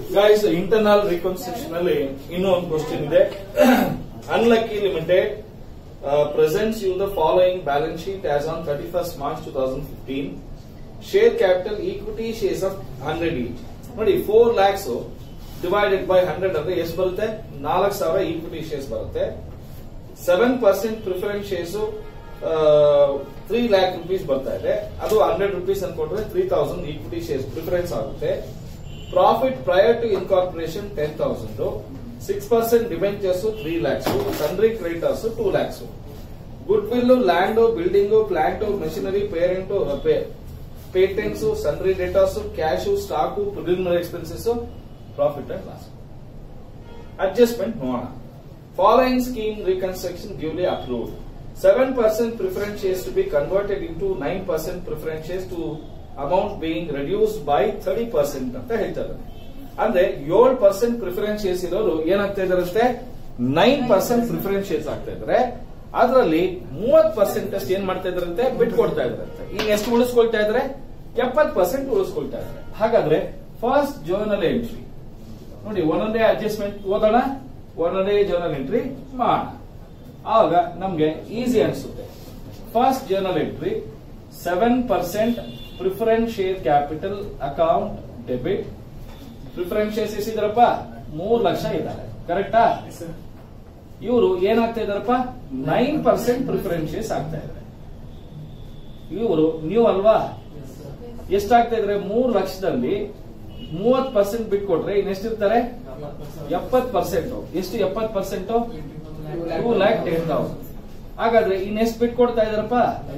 Guys internal reconstruction ಅಲ್ಲಿ ಇನ್ನೂ ಒಂದು ಕ್ವಶನ್ ಇದೆ Unlucky Limited presents you the following balance sheet as on thirty first March two thousand fifteen share capital equity shares of hundred each ನೋಡಿ four lakhs divided by hundred ಅಂದ್ರೆ ಎಷ್ಟು ಬರುತ್ತೆ ನಾಲ್ಕು ಸಾವಿರ ಈಕ್ವಿಟಿ ಶೇರ್ಸ್ ಬರುತ್ತೆ seven percent preference shares three lakh rupees ಬರ್ತಾ ಇದೆ ಅದು ಹಂಡ್ರೆಡ್ ರುಪೀಸ್ ಅನ್ಕೊಂಡ್ರೆ three thousand equity shares preference ಆಗುತ್ತೆ profit prior to incorporation ten thousand six percent debentures three lakhs sundry creditors two lakhs goodwill land building plant machinery parent patents sundry debtors cash stock preliminary expenses profit and loss adjustment ನೋಡೋಣ following scheme reconstruction duly approved seven percent preference shares to be converted into nine percent preference shares to amount being reduced by thirty percent ಅಂತ ಹೇಳ್ತಾರೆ ಅಂದ್ರೆ ಏಳು percent preference shares ಇರೋರು ಏನಾಗ್ತಾ ಇದಾರಂತೆ nine percent preference shares ಆಗ್ತಾ ಇದಾರೆ ಅದರಲ್ಲಿ ಮೂವತ್ ಪರ್ಸೆಂಟ್ ಅಷ್ಟು ಏನ್ ಮಾಡ್ತಾ ಇದ್ರಂತೆ ಬಿಟ್ಕೊಡ್ತಾ ಇದ್ರಂತೆ ಈಗ ಎಷ್ಟು ಉಳಿಸ್ಕೊಳ್ತಾ ಇದ್ರೆ ಎಪ್ಪತ್ ಪರ್ಸೆಂಟ್ ಉಳಿಸ್ಕೊಳ್ತಾ ಇದ್ದಾರೆ ಹಾಗಾದ್ರೆ ಫಸ್ಟ್ ಜರ್ನಲ್ ಎಂಟ್ರಿ ನೋಡಿ ಒಂದೊಂದೇ ಅಡ್ಜಸ್ಟ್ಮೆಂಟ್ ಓದೋಣ ಒಂದೊಂದೇ ಜರ್ನಲ್ ಎಂಟ್ರಿ ಮಾಡೋಣ ಆವಾಗ ನಮ್ಗೆ ಈಸಿ ಅನ್ಸುತ್ತೆ first journal entry seven percent preference share capital account debit preference shares ಎಷ್ಟಿದಾರಪ್ಪ ಮೂರ್ ಲಕ್ಷ ಇದ್ದಾರೆ ಕರೆಕ್ಟಾ ಇವರು ಏನಾಗ್ತಾ ಇದಾರಪ್ಪ ನೈನ್ ಪರ್ಸೆಂಟ್ ಪ್ರಿಫರೆನ್ಸ್ ಶೇರ್ಸ್ ಆಗ್ತಾ ಇದ್ದಾರೆ ಇವರು ನೀವು ಅಲ್ವಾ ಎಷ್ಟಾಗ್ತಾ ಇದ್ರೆ ಮೂರ್ ಲಕ್ಷದಲ್ಲಿ ಮೂವತ್ ಪರ್ಸೆಂಟ್ ಬಿಟ್ಕೊಟ್ರೆ ಇನ್ನೆಷ್ಟಿರ್ತಾರೆ ಎಪ್ಪತ್ ಪರ್ಸೆಂಟ್ ಎಷ್ಟು ಎಪ್ಪತ್ percent two lakh ten thousand ಹಾಗಾದ್ರೆ ಇನ್ನೆಷ್ಟು ಬಿಟ್ಕೊಡ್ತಾ ಇದಾರಪ್ಪ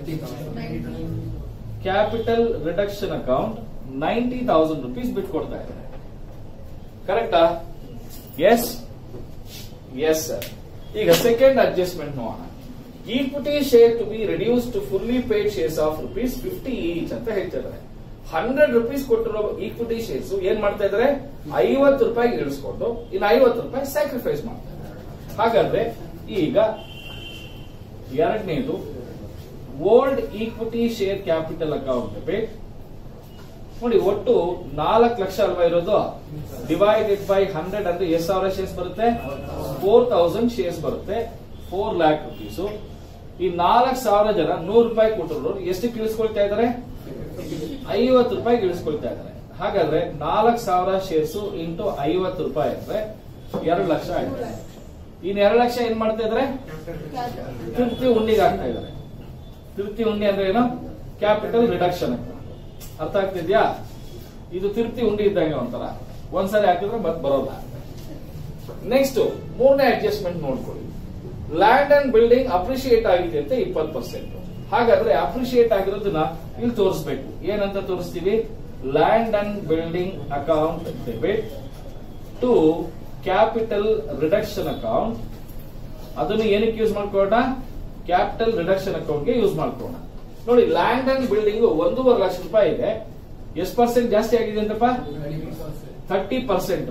capital reduction account ninety thousand rupees ಬಿಟ್ಕೊಡ್ತಾ ಇದ್ದಾರೆ ಕರೆಕ್ಟಾ ಎಸ್ ಎಸ್ ಸರ್ ಈಗ ಸೆಕೆಂಡ್ ಅಡ್ಜಸ್ಟ್ಮೆಂಟ್ ನೋಡೋಣ equity share to be reduce to fully paid shares of rupees fifty each ಅಂತ ಹೇಳ್ತಿದ್ದಾರೆ ಹಂಡ್ರೆಡ್ ರುಪೀಸ್ ಕೊಟ್ಟಿರೋ ಈಕ್ವಿಟಿ ಶೇರ್ಸ್ ಏನ್ ಮಾಡ್ತಾ ಇದಾರೆ ಐವತ್ತು ರೂಪಾಯಿ ಇಳಿಸ್ಕೊಂಡು ಇನ್ನು ಐವತ್ತು ರೂಪಾಯಿ ಸ್ಯಾಕ್ರಿಫೈಸ್ ಮಾಡ್ತಾ ಇದ್ದಾರೆ ಹಾಗಾದ್ರೆ ಈಗ ಎರಡನೇದು old equity share capital account debit ನೋಡಿ ಒಟ್ಟು ನಾಲ್ಕು ಲಕ್ಷ ಅಲ್ವಾ ಇರೋದು ಡಿವೈಡೆಡ್ ಬೈ ಹಂಡ್ರೆಡ್ ಅಂದ್ರೆ ಎಷ್ಟು ಸಾವಿರ ಶೇರ್ಸ್ ಬರುತ್ತೆ ಫೋರ್ ತೌಸಂಡ್ ಶೇರ್ಸ್ ಬರುತ್ತೆ ಫೋರ್ ಲ್ಯಾಕ್ ರುಪೀಸ್ ಈ ನಾಲ್ಕು ಸಾವಿರ ಜನ ನೂರು ರೂಪಾಯಿ ಕೊಟ್ಟರು ಎಷ್ಟು ಇಳಿಸ್ಕೊಳ್ತಾ ಇದಾರೆ ಐವತ್ತು ರೂಪಾಯಿ ಇಳಿಸ್ಕೊಳ್ತಾ ಇದಾರೆ ಹಾಗಾದ್ರೆ ನಾಲ್ಕು ಸಾವಿರ ಶೇರ್ಸ್ ಇಂಟು ಐವತ್ತು ರೂಪಾಯಿ ಅಂದ್ರೆ ಎರಡು ಲಕ್ಷ ಆಯ್ತು ಇನ್ ಎರಡು ಲಕ್ಷ ಏನ್ ಮಾಡ್ತಾ ಇದಾರೆ ತೃಪ್ತಿ ಉಂಡಿಗೆ ಆಗ್ತಾ ಇದಾರೆ ತೃಪ್ತಿ ಉಂಡಿ ಅಂದ್ರೆ ಏನು ಕ್ಯಾಪಿಟಲ್ ರಿಡಕ್ಷನ್ ಅಂತ ಅರ್ಥ ಆಗ್ತಿದ್ಯಾ ಇದು ತಿರುಪ್ತಿ ಉಂಡಿ ಇದ್ದಂಗೆ ಒಂಥರ ಒಂದ್ಸರಿ ಹಾಕಿದ್ರೆ ಮತ್ತೆ ಬರೋಲ್ಲ ನೆಕ್ಸ್ಟ್ ಮೂರನೇ ಅಡ್ಜಸ್ಟ್ಮೆಂಟ್ ನೋಡ್ಕೊಳ್ಳಿ ಲ್ಯಾಂಡ್ ಅಂಡ್ ಬಿಲ್ಡಿಂಗ್ ಅಪ್ರಿಶಿಯೇಟ್ ಆಗಿದೆ ಅಂತ ಇಪ್ಪತ್ತು ಪರ್ಸೆಂಟ್ ಹಾಗಾದ್ರೆ ಅಪ್ರಿಶಿಯೇಟ್ ಆಗಿರೋದನ್ನ ಇಲ್ಲಿ ತೋರಿಸ್ಬೇಕು ಏನಂತ ತೋರಿಸ್ತೀವಿ land and building account debit to capital reduction account ಅದನ್ನು ಏನಕ್ಕೆ ಯೂಸ್ ಮಾಡ್ಕೊಳ್ಳೋಣ ಕ್ಯಾಪಿಟಲ್ ರಿಡಕ್ಷನ್ ಅಕೌಂಟ್ಗೆ ಯೂಸ್ ಮಾಡ್ಕೊಳ್ಳೋಣ ನೋಡಿ ಲ್ಯಾಂಡ್ ಅಂಡ್ ಬಿಲ್ಡಿಂಗ್ ಒಂದೂವರೆ ಲಕ್ಷ ರೂಪಾಯಿ ಇದೆ ಎಷ್ಟು ಪರ್ಸೆಂಟ್ ಜಾಸ್ತಿ ಆಗಿದೆ ಅಂತಪ್ಪ ಥರ್ಟಿ ಪರ್ಸೆಂಟ್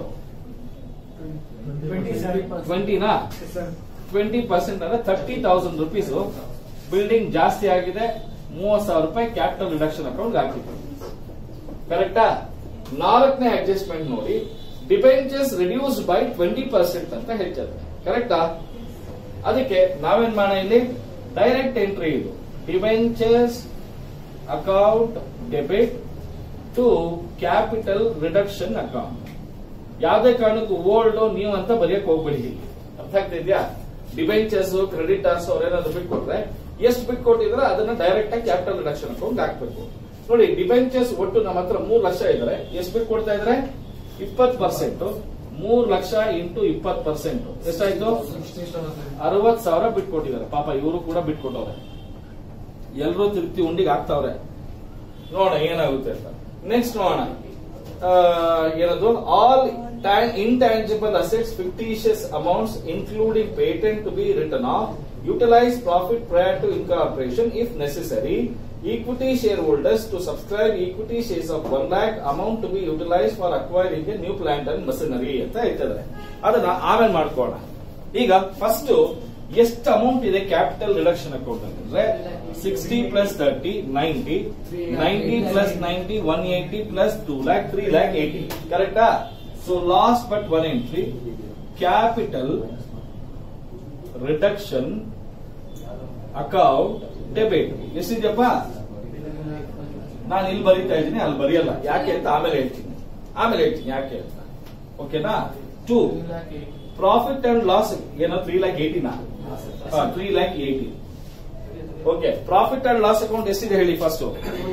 ಟ್ವೆಂಟಿನಾ ಟ್ವೆಂಟಿ ಪರ್ಸೆಂಟ್ ಅಂದ್ರೆ ಥರ್ಟಿ ತೌಸಂಡ್ ರುಪೀಸ್ ಬಿಲ್ಡಿಂಗ್ ಜಾಸ್ತಿ ಆಗಿದೆ ಮೂವತ್ ಸಾವಿರ ರೂಪಾಯಿ ಕ್ಯಾಪಿಟಲ್ ರಿಡಕ್ಷನ್ ಅಕೌಂಟ್ ಹಾಕಿದ್ರು ಕರೆಕ್ಟಾ ನಾಲ್ಕನೇ ಅಡ್ಜಸ್ಟ್ಮೆಂಟ್ ನೋಡಿ debentures reduced by twenty percent ಅಂತ ಹೇಳ್ತಾರೆ ಕರೆಕ್ಟಾ ಅದಕ್ಕೆ ನಾವೇನ್ ಮಾಡೋಣ ಇಲ್ಲಿ ಡೈರೆಕ್ಟ್ ಎಂಟ್ರಿ ಇದು debentures account debit to capital reduction account ಯಾವುದೇ ಕಾರಣಕ್ಕೂ ಓಲ್ಡ್ ನೀವು ಅಂತ ಬರೆಯಕ್ ಹೋಗ್ಬೇಡಿ ಅರ್ಥ ಆಗ್ತಿದ್ಯಾ ಡಿಬೆಂಚರ್ಸ್ ಕ್ರೆಡಿಟರ್ಸ್ ಅವ್ರೇನಾದ್ರು ಬಿಟ್ಕೊಟ್ರೆ ಎಷ್ಟು ಬಿಟ್ಕೊಟ್ಟಿದ್ರೆ ಅದನ್ನ ಡೈರೆಕ್ಟ್ ಆಗಿ ಕ್ಯಾಪಿಟಲ್ ರಿಡಕ್ಷನ್ ಅಕೌಂಟ್ ಹಾಕ್ಬೇಕು ನೋಡಿ ಡಿಬೆಂಚರ್ಸ್ ಒಟ್ಟು ನಮ್ಮ ಹತ್ರ ಮೂರ್ ಲಕ್ಷ ಇದ್ದಾರೆ ಎಷ್ಟು ಬಿಟ್ಕೊಡ್ತಾ ಇದ್ರೆ ಇಪ್ಪತ್ ಪರ್ಸೆಂಟ್ ಮೂರ್ ಲಕ್ಷ ಇಂಟು ಇಪ್ಪತ್ ಪರ್ಸೆಂಟ್ ಎಷ್ಟಾಯ್ತು ಅರವತ್ ಸಾವಿರ ಬಿಟ್ಕೊಟ್ಟಿದ್ದಾರೆ ಪಾಪ ಇವರು ಕೂಡ ಬಿಟ್ಕೊಟ್ಟವ್ರೆ ಎಲ್ಲರೂ ತಿರುಪ್ತಿ ಉಂಡಿಗೆ ಹಾಕ್ತಾವ್ರೆ ನೋಡೋಣ ಏನಾಗುತ್ತೆ ಅಂತ ನೆಕ್ಸ್ಟ್ ನೋಡೋಣ ಏನದು all intangible assets fictitious amounts including patent to be written off utilise profit prior to incorporation if necessary equity shareholders to subscribe equity shares of one lakh amount to be utilise for acquiring a new plant and machinery ಅಂತ ಹೇಳ್ತಿದ್ದಾರೆ ಅದನ್ನ ಆಮೇಲೆ ಮಾಡ್ಕೋಣ ಈಗ first ಎಷ್ಟು amount ಇದೆ capital reduction account ಅಂತಂದ್ರೆ sixty plus thirty ninety ninety plus ninety one eighty plus two lakh three lakh eighty ಕರೆಕ್ಟಾ so last but one entry capital reduction account debit ಎಷ್ಟಿದೆಯಪ್ಪ ನಾನು ಇಲ್ಲಿ ಬರೀತಾ ಇದ್ದೀನಿ ಅಲ್ಲಿ ಬರೆಯಲ್ಲ ಯಾಕೆ ಅಂತ ಆಮೇಲೆ ಹೇಳ್ತೀನಿ ಆಮೇಲೆ ಹೇಳ್ತೀನಿ ಯಾಕೆ ಅಂತ ಓಕೆನಾ ಟೂ ಪ್ರಾಫಿಟ್ ಅಂಡ್ ಲಾಸ್ ಏನೋ ತ್ರೀ ಲ್ಯಾಕ್ ಏಯ್ಟಿನಾ three lakh eighty okay profit and loss account ಎಷ್ಟಿದೆ ಹೇಳಿ first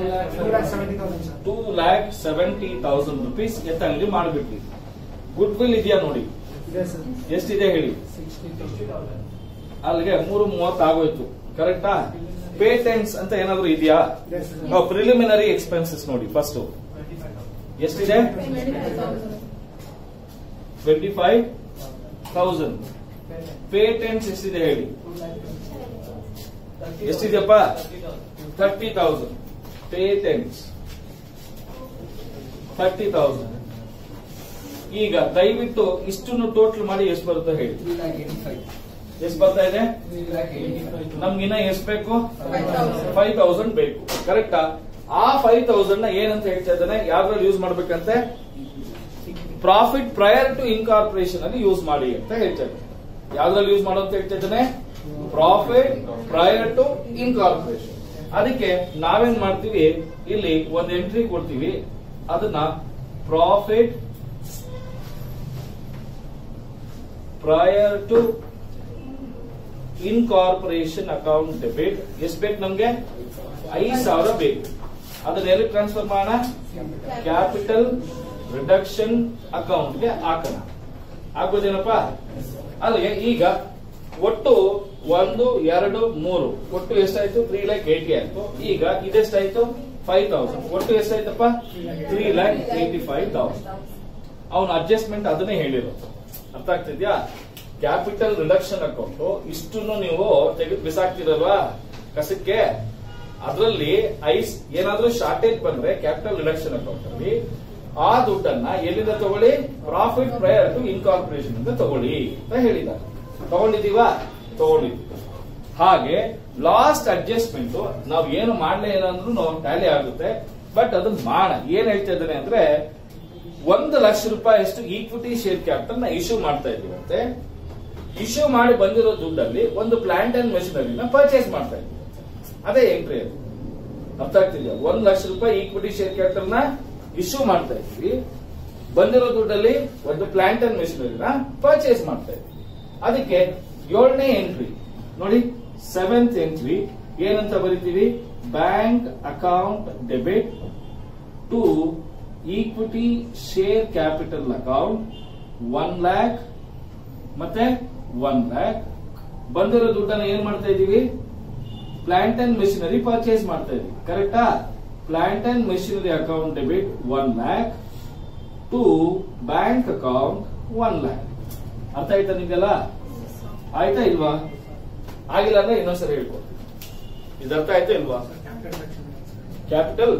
two lakh seventy thousand rupees ಎತ್ತಂಗಡಿ ಮಾಡಿಬಿಟ್ವಿ ಗುಡ್ ವಿಲ್ ಇದೆಯಾ ನೋಡಿ ಎಷ್ಟಿದೆ ಹೇಳಿ ಅಲ್ಲಿಗೆ ಮೂರು ಮೂವತ್ತು ಆಗೋಯ್ತು ಕರೆಕ್ಟಾ ಪೇಟೆಂಟ್ಸ್ ಅಂತ ಏನಾದ್ರು ಇದೆಯಾ ಪ್ರಿಲಿಮಿನರಿ ಎಕ್ಸ್ಪೆನ್ಸಸ್ ನೋಡಿ ಫಸ್ಟ್ ಎಷ್ಟಿದೆ ಟ್ವೆಂಟಿ ಫೈವ್ ತೌಸಂಡ್ ಪೇಟೆಂಟ್ಸ್ ಎಷ್ಟಿದೆ ಹೇಳಿ ಎಷ್ಟಿದೆಯಪ್ಪ thirty thousand patents thirty thousand ಈಗ ದಯವಿಟ್ಟು ಇಷ್ಟನ್ನು ಟೋಟಲ್ ಮಾಡಿ ಎಷ್ಟು ಬರುತ್ತೆ ಹೇಳಿ ಎಷ್ಟು ಬರ್ತಾ ಇದೆ ನಮ್ಗಿನ್ನ ಎಷ್ಟು ಬೇಕು ಫೈವ್ ತೌಸಂಡ್ ಬೇಕು ಕರೆಕ್ಟಾ ಆ ಫೈವ್ ತೌಸಂಡ್ ನ ಏನಂತ ಹೇಳ್ತಾ ಇದ್ದಾನೆ ಯಾವ್ದ್ರಲ್ಲಿ ಯೂಸ್ ಮಾಡ್ಬೇಕಂತೆ ಪ್ರಾಫಿಟ್ ಪ್ರಯರ್ ಟು ಇನ್ಕಾರ್ಪೊರೇಷನ್ ಅಲ್ಲಿ ಯೂಸ್ ಮಾಡಿ ಅಂತ ಹೇಳ್ತಾ ಇದ್ದಾನೆ ಯಾವ್ದ್ರಲ್ಲಿ ಯೂಸ್ ಮಾಡೋ ಅಂತ ಹೇಳ್ತಾ ಇದ್ದಾನೆ ಪ್ರಾಫಿಟ್ ಪ್ರಯರ್ ಟು ಇನ್ಕಾರ್ಪೊರೇಷನ್ ಅದಕ್ಕೆ ನಾವೇನ್ ಮಾಡ್ತೀವಿ ಇಲ್ಲಿ ಒಂದ್ ಎಂಟ್ರಿ ಕೊಡ್ತೀವಿ ಅದನ್ನ profit prior to incorporation account debit ಎಷ್ಟು ಬೇಕು ನಮ್ಗೆ ಐದ್ ಸಾವಿರ ಬೇಕು ಅದನ್ನ ಎಲ್ಲಿ ಟ್ರಾನ್ಸ್ಫರ್ ಮಾಡೋಣ ಕ್ಯಾಪಿಟಲ್ ರಿಡಕ್ಷನ್ ಅಕೌಂಟ್ಗೆ ಹಾಕೋಣ ಆಗೋದೇನಪ್ಪ ಅಲ್ಲಿಗೆ ಈಗ ಒಟ್ಟು ಒಂದು ಎರಡು ಮೂರು ಒಟ್ಟು ಎಷ್ಟಾಯ್ತು ತ್ರೀ ಲ್ಯಾಕ್ ಏಟಿ ಆಯ್ತು ಈಗ ಇದೆಷ್ಟಾಯ್ತು ಫೈವ್ ತೌಸಂಡ್ ಒಟ್ಟು ಎಷ್ಟಾಯ್ತಪ್ಪ three lakh eighty five thousand ಅವನ ಅಡ್ಜಸ್ಟ್ಮೆಂಟ್ ಅದನ್ನೇ ಹೇಳಿರೋದು ಅರ್ಥ ಆಗ್ತಿದ್ಯಾ ಕ್ಯಾಪಿಟಲ್ ರಿಡಕ್ಷನ್ ಅಕೌಂಟ್ ಇಷ್ಟನ್ನು ನೀವು ತೆಗೆದು ಬಿಸಾಕ್ತಿರಲ್ವಾ ಕಸಕ್ಕೆ ಅದರಲ್ಲಿ ಐಸ್ ಏನಾದ್ರೂ ಶಾರ್ಟೇಜ್ ಬಂದ್ರೆ ಕ್ಯಾಪಿಟಲ್ ರಿಡಕ್ಷನ್ ಅಕೌಂಟ್ ಅಲ್ಲಿ ಆ ದುಡ್ಡನ್ನ ಎಲ್ಲಿಂದ ತಗೊಳ್ಳಿ ಪ್ರಾಫಿಟ್ ಪ್ರಯರ್ ಟು ಇನ್ಕಾರ್ಪೊರೇಷನ್ ಅಂತ ತಗೊಳ್ಳಿ ಅಂತ ಹೇಳಿದ್ದಾರೆ ತಗೊಂಡಿದೀವಾ ತಗೊಂಡಿದ್ವಿ ಹಾಗೆ ಲಾಸ್ಟ್ ಅಡ್ಜಸ್ಟ್ಮೆಂಟ್ ನಾವು ಏನು ಮಾಡ್ಲೇ ಇಲ್ಲ ಅಂದ್ರೂ ಟ್ಯಾಲಿ ಆಗುತ್ತೆ ಬಟ್ ಅದನ್ನ ಮಾಡ ಏನ್ ಹೇಳ್ತಾ ಇದ್ದಾನೆ ಅಂದ್ರೆ ಒಂದು ಲಕ್ಷ ರೂಪಾಯಿ ಅಷ್ಟು ಈಕ್ವಿಟಿ ಶೇರ್ ಕ್ಯಾಪಿಟಲ್ ನ ಇಶ್ಯೂ ಮಾಡ್ತಾ ಇದೀವಂತೆ ಇಶ್ಯೂ ಮಾಡಿ ಬಂದಿರೋ ದುಡ್ಡಲ್ಲಿ ಒಂದು ಪ್ಲಾಂಟ್ ಅಂಡ್ ಮೆಷಿನರಿನ ಪರ್ಚೇಸ್ ಮಾಡ್ತಾ ಇದೀವಿ ಅದೇ ಎಂಟ್ರಿ ಅದು ಅರ್ಥ ಆಗ್ತಿದ್ಯಾ ಒಂದ್ ಲಕ್ಷ ರೂಪಾಯಿ ಈಕ್ವಿಟಿ ಶೇರ್ ಕ್ಯಾಪಿಟಲ್ ನ ಇಶ್ಯೂ ಮಾಡ್ತಾ ಇದ್ವಿ ಬಂದಿರೋ ದುಡ್ಡಲ್ಲಿ ಒಂದು ಪ್ಲಾಂಟ್ ಅಂಡ್ ಮೆಷಿನರಿನ ಪರ್ಚೇಸ್ ಮಾಡ್ತಾ ಇದ್ವಿ ಅದಕ್ಕೆ ಏಳನೇ ಎಂಟ್ರಿ ನೋಡಿ ಸೆವೆಂತ್ ಎಂಟ್ರಿ ಏನಂತ ಬರಿತೀವಿ bank account debit to equity share capital account one lakh ಮತ್ತೆ ಒನ್ ಲ್ಯಾಕ್ ಬಂದಿರೋ ದುಡ್ಡನ್ನ ಏನ್ ಮಾಡ್ತಾ ಇದೀವಿ ಪ್ಲಾಂಟ್ ಅಂಡ್ ಮೆಷಿನರಿ ಪರ್ಚೇಸ್ ಮಾಡ್ತಾ ಇದೀವಿ ಕರೆಕ್ಟಾ plant and machinery account debit one lakh to bank account one lakh ಅರ್ಥ ಆಯ್ತಾ ನಿಮ್ಗೆಲ್ಲ ಆಯ್ತಾ ಇಲ್ವಾ ಆಗಿಲ್ಲ ಅಂದ್ರೆ ಇನ್ನೊಂದ್ಸರಿ ಹೇಳ್ಕೊ ಇದು ಅರ್ಥ ಆಯ್ತಾ ಇಲ್ವಾ ಕ್ಯಾಪಿಟಲ್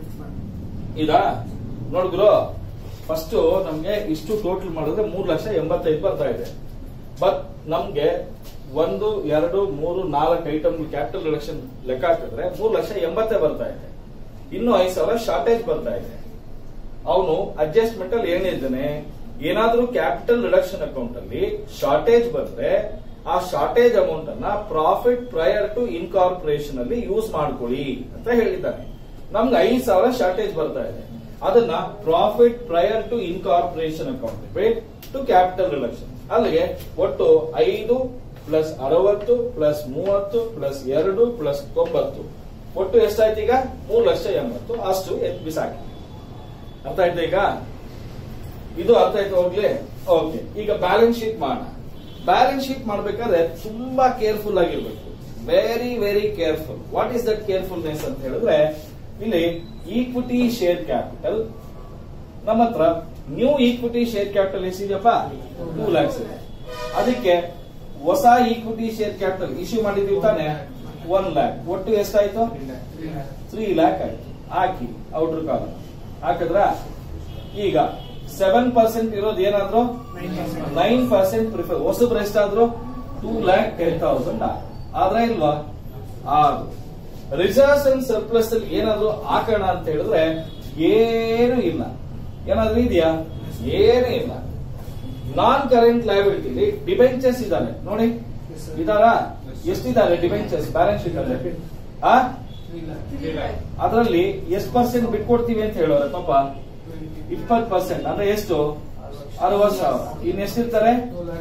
ಇದಾ ನೋಡಿದ್ರು ಫಸ್ಟ್ ನಮ್ಗೆ ಇಷ್ಟು ಟೋಟಲ್ ಮಾಡಿದ್ರೆ ಮೂರ್ ಲಕ್ಷ ಎಂಬತ್ತೈದು ಬರ್ತಾ ಇದೆ ಬಟ್ ನಮ್ಗೆ ಒಂದು ಎರಡು ಮೂರು ನಾಲ್ಕು ಐಟಮ್ ಕ್ಯಾಪಿಟಲ್ ರಿಡಕ್ಷನ್ ಲೆಕ್ಕ ಹಾಕಿದ್ರೆ ಮೂರ್ ಲಕ್ಷ ಎಂಬತ್ತೇ ಬರ್ತಾ ಇದೆ ಇನ್ನು ಐದು ಸಾವಿರ ಶಾರ್ಟೇಜ್ ಬರ್ತಾ ಇದೆ ಅವನು ಅಡ್ಜಸ್ಟ್ಮೆಂಟ್ ಅಲ್ಲಿ ಏನಿದ್ದಾನೆ ಏನಾದ್ರೂ ಕ್ಯಾಪಿಟಲ್ ರಿಡಕ್ಷನ್ ಅಕೌಂಟ್ ಅಲ್ಲಿ ಶಾರ್ಟೇಜ್ ಬಂದ್ರೆ ಆ ಶಾರ್ಟೇಜ್ ಅಮೌಂಟ್ ಅನ್ನ ಪ್ರಾಫಿಟ್ ಪ್ರಯರ್ ಟು ಇನ್ಕಾರ್ಪೊರೇಷನ್ ಅಲ್ಲಿ ಯೂಸ್ ಮಾಡ್ಕೊಳ್ಳಿ ಅಂತ ಹೇಳಿದ್ದಾನೆ ನಮ್ಗೆ ಐದು ಸಾವಿರ ಶಾರ್ಟೇಜ್ ಬರ್ತಾ ಇದೆ ಅದನ್ನ profit prior to incorporation account debit to capital reduction ಅಲ್ಲಿಗೆ ಒಟ್ಟು ಐದು ಪ್ಲಸ್ ಅರವತ್ತು ಪ್ಲಸ್ ಮೂವತ್ತು ಪ್ಲಸ್ ಎರಡು ಪ್ಲಸ್ ತೊಂಬತ್ತು ಒಟ್ಟು ಎಷ್ಟಾಯ್ತು ಈಗ ಮೂರು ಲಕ್ಷ ಎಂಬತ್ತು ಅಷ್ಟು ಎತ್ ಬಿಸಾಕಿ ಅರ್ಥ ಆಯ್ತಾ ಈಗ ಇದು ಅರ್ಥ ಆಯ್ತು ಹೋಗ್ಲಿ ಓಕೆ ಈಗ ಬ್ಯಾಲೆನ್ಸ್ ಶೀಟ್ ಮಾಡೋಣ ಬ್ಯಾಲೆನ್ಸ್ ಶೀಟ್ ಮಾಡ್ಬೇಕಾದ್ರೆ ತುಂಬಾ ಕೇರ್ಫುಲ್ ಆಗಿರ್ಬೇಕು very very careful what is that carefulness ಅಂತ ಹೇಳಿದ್ರೆ ಇಲ್ಲಿ ಈಕ್ವಿಟಿ ಶೇರ್ ಕ್ಯಾಪಿಟಲ್ ನಮ್ಮ ಹತ್ರ ನ್ಯೂ ಈಕ್ವಿಟಿ ಶೇರ್ ಕ್ಯಾಪಿಟಲ್ ಎಷ್ಟಿದೆಯಪ್ಪ ಟೂ ಲ್ಯಾಕ್ಸ್ ಇದೆ ಅದಕ್ಕೆ ಹೊಸ ಈಕ್ವಿಟಿ ಶೇರ್ ಕ್ಯಾಪಿಟಲ್ ಇಶ್ಯೂ ಮಾಡಿದೀವಿ ತಾನೆ ಒನ್ ಲ್ಯಾಕ್ ಒಟ್ಟು ಎಷ್ಟಾಯ್ತು ತ್ರೀ ಲ್ಯಾಕ್ ಆಯ್ತು ಹಾಕಿ ಔಟ್ರ್ ಕಾಲಮ್ ಹಾಕಿದ್ರ ಈಗ ಸೆವೆನ್ ಪರ್ಸೆಂಟ್ ಇರೋದು ಏನಾದ್ರು ನೈನ್ ಪರ್ಸೆಂಟ್ ಪ್ರಿಫರ್ ಹೊಸಬ್ರು ಎಷ್ಟಾದ್ರು ಟೂ ಲ್ಯಾಕ್ ಟೆನ್ ತೌಸಂಡ್ ಆದ್ರೆ ಇಲ್ವಾ ಆರು ರಿಸರ್ವ್ಸ್ ಅಂಡ್ ಸರ್ಪ್ಲಸ್ ಅಲ್ಲಿ ಏನಾದ್ರು ಹಾಕೋಣ ಅಂತ ಹೇಳಿದ್ರೆ ಏನು ಇಲ್ಲ ಏನಾದ್ರೂ ಇದೆಯಾ ಏನೇ ಇಲ್ಲ ನಾನ್ ಕರೆಂಟ್ ಲಯಬಿಲಿಟಿಲಿ ಡಿಬೆಂಚರ್ಸ್ ಇದಾವೆ ನೋಡಿ ಇದಾರ ಎಷ್ಟಿದ್ದಾರೆ ಡಿಬೆಂಚರ್ಸ್ ಬ್ಯಾಲೆನ್ಸ್ ಶೀಟ್ ಅಲ್ಲಿ ಆ ಅದರಲ್ಲಿ ಎಷ್ಟು ಪರ್ಸೆಂಟ್ ಬಿಟ್ಕೊಡ್ತೀವಿ ಅಂತ ಹೇಳೋರೆ ಪಾಪ ಇಪ್ಪತ್ ಪರ್ಸೆಂಟ್ ಅಂದ್ರೆ ಎಷ್ಟು ಅರವತ್ ಸಾವಿರ ಇನ್ ಎಷ್ಟಿರ್ತಾರೆ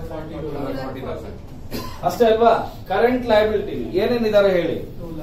ಅಷ್ಟೇ ಅಲ್ವಾ ಕರೆಂಟ್ ಲಯಬಿಲಿಟಿ ಏನೇನಿದ್ದಾರೆ ಹೇಳಿ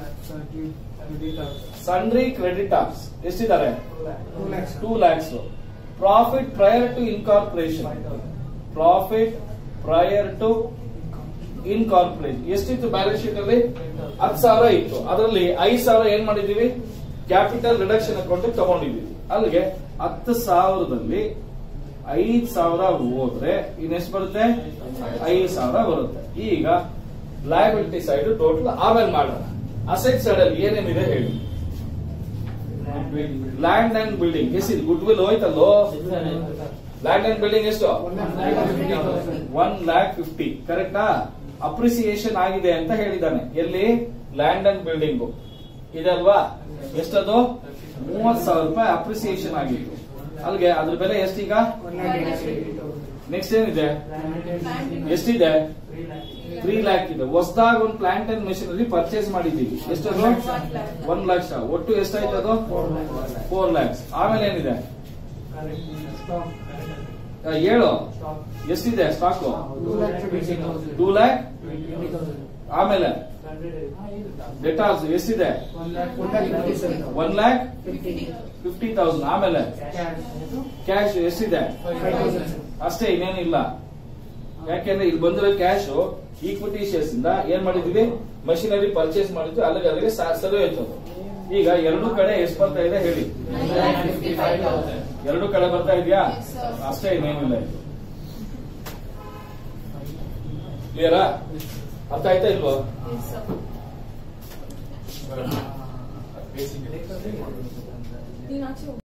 ಸನ್ರಿ ಕ್ರೆಡಿಟಾರ್ಸ್ ಎಷ್ಟಿದ್ದಾರೆ two lakhs profit prior to incorporation profit prior to incorporation ಎಷ್ಟಿತ್ತು ಬ್ಯಾಲೆನ್ಸ್ ಶೀಟ್ ಅಲ್ಲಿ ಹತ್ತು ಸಾವಿರ ಇತ್ತು ಅದರಲ್ಲಿ ಐದು ಸಾವಿರ ಏನ್ ಮಾಡಿದೀವಿ ಕ್ಯಾಪಿಟಲ್ ರಿಡಕ್ಷನ್ ಅಕೌಂಟ್ ತಗೊಂಡಿದೀವಿ ಅಲ್ಲಿಗೆ ಹತ್ತು ಸಾವಿರದಲ್ಲಿ ಐದ್ ಸಾವಿರ ಹೋದ್ರೆ ಇನ್ನೆಷ್ಟು ಬರುತ್ತೆ ಐದು ಸಾವಿರ ಬರುತ್ತೆ ಈಗ ಲಯಬಿಲಿಟಿ ಸೈಡ್ ಟೋಟಲ್ ಆಮೇಲೆ ಮಾಡೋಣ ಅಸೆಟ್ ಸೈಡ್ ಅಲ್ಲಿ ಏನೇನಿದೆ ಹೇಳಿ ಲ್ಯಾಂಡ್ ಅಂಡ್ ಬಿಲ್ಡಿಂಗ್ ಎಷ್ಟಿದೆ ಗುಡ್ ವಿಲ್ ಹೋಯ್ತಲ್ಲೋ ಲ್ಯಾಂಡ್ ಅಂಡ್ ಬಿಲ್ಡಿಂಗ್ ಎಷ್ಟು ಒನ್ ಲ್ಯಾಕ್ ಫಿಫ್ಟಿ ಕರೆಕ್ಟಾ ಅಪ್ರಿಸಿಯೇಷನ್ ಆಗಿದೆ ಅಂತ ಹೇಳಿದ್ದಾನೆ ಎಲ್ಲಿ ಲ್ಯಾಂಡ್ ಅಂಡ್ ಬಿಲ್ಡಿಂಗ್ ಇದಲ್ವಾ ಎಷ್ಟದು ಮೂವತ್ ಸಾವಿರ ರೂಪಾಯಿ ಅಪ್ರಿಸಿಯೇಷನ್ ಆಗಿತ್ತು ಅಲ್ಲಿಗೆ ಅದ್ರ ಬೆಲೆ ಎಷ್ಟೀಗ ನೆಕ್ಸ್ಟ್ ಏನಿದೆ ಎಷ್ಟಿದೆ ತ್ರೀ ಲ್ಯಾಕ್ ಇದೆ ಹೊಸದಾಗ ಒಂದು ಪ್ಲಾಂಟ್ ಅಂಡ್ ಮೆಷಿನರಿ ಪರ್ಚೇಸ್ ಮಾಡಿದ್ದೀವಿ ಎಷ್ಟದು ಒಂದ್ ಲಕ್ಷ ಒಟ್ಟು ಎಷ್ಟಾಯ್ತು ಅದು ಫೋರ್ ಲ್ಯಾಕ್ಸ್ ಆಮೇಲೆ ಏನಿದೆ ಆ, ಹೇಳು ಎಷ್ಟಿದೆ ಸ್ಟಾಕು ಟೂ ಲ್ಯಾಕ್ ಆಮೇಲೆ ಡೆಟಾಲ್ಸ್ ಎಷ್ಟಿದೆ ಒನ್ ಲ್ಯಾಕ್ ಫಿಫ್ಟಿ ತೌಸಂಡ್ ಆಮೇಲೆ ಕ್ಯಾಶ್ ಎಷ್ಟಿದೆ ಅಷ್ಟೇ ಇನ್ನೇನಿಲ್ಲ ಯಾಕೆಂದ್ರೆ ಇಲ್ಲಿ ಬಂದಿರೋ ಕ್ಯಾಶ್ ಈಕ್ವಿಟಿ ಶೇರ್ಸ್ ಇಂದ ಏನ್ ಮಾಡಿದ್ವಿ ಮಷಿನರಿ ಪರ್ಚೇಸ್ ಮಾಡಿದ್ವಿ ಅಲ್ಲಿಗೆ ಅಲ್ಲಿಗೆ ಸಾ- ಸರಿ ಹೋಯ್ತು ಅದು. ಈಗ ಎರಡು ಕಡೆ ಎಷ್ಟು ಬರ್ತಾ ಇದೆ ಹೇಳಿ ಎರಡು ಕಡೆ ಬರ್ತಾ ಇದೆಯಾ Yes, sir. ಅಷ್ಟೇ ಇನ್ನೇನಿಲ್ಲ ಇದು ಕ್ಲಿಯರಾ ಅರ್ಥ ಆಯ್ತಾ ಇಲ್ವೋ ನೀನ್ ಆಚೆ ಹೋಗು.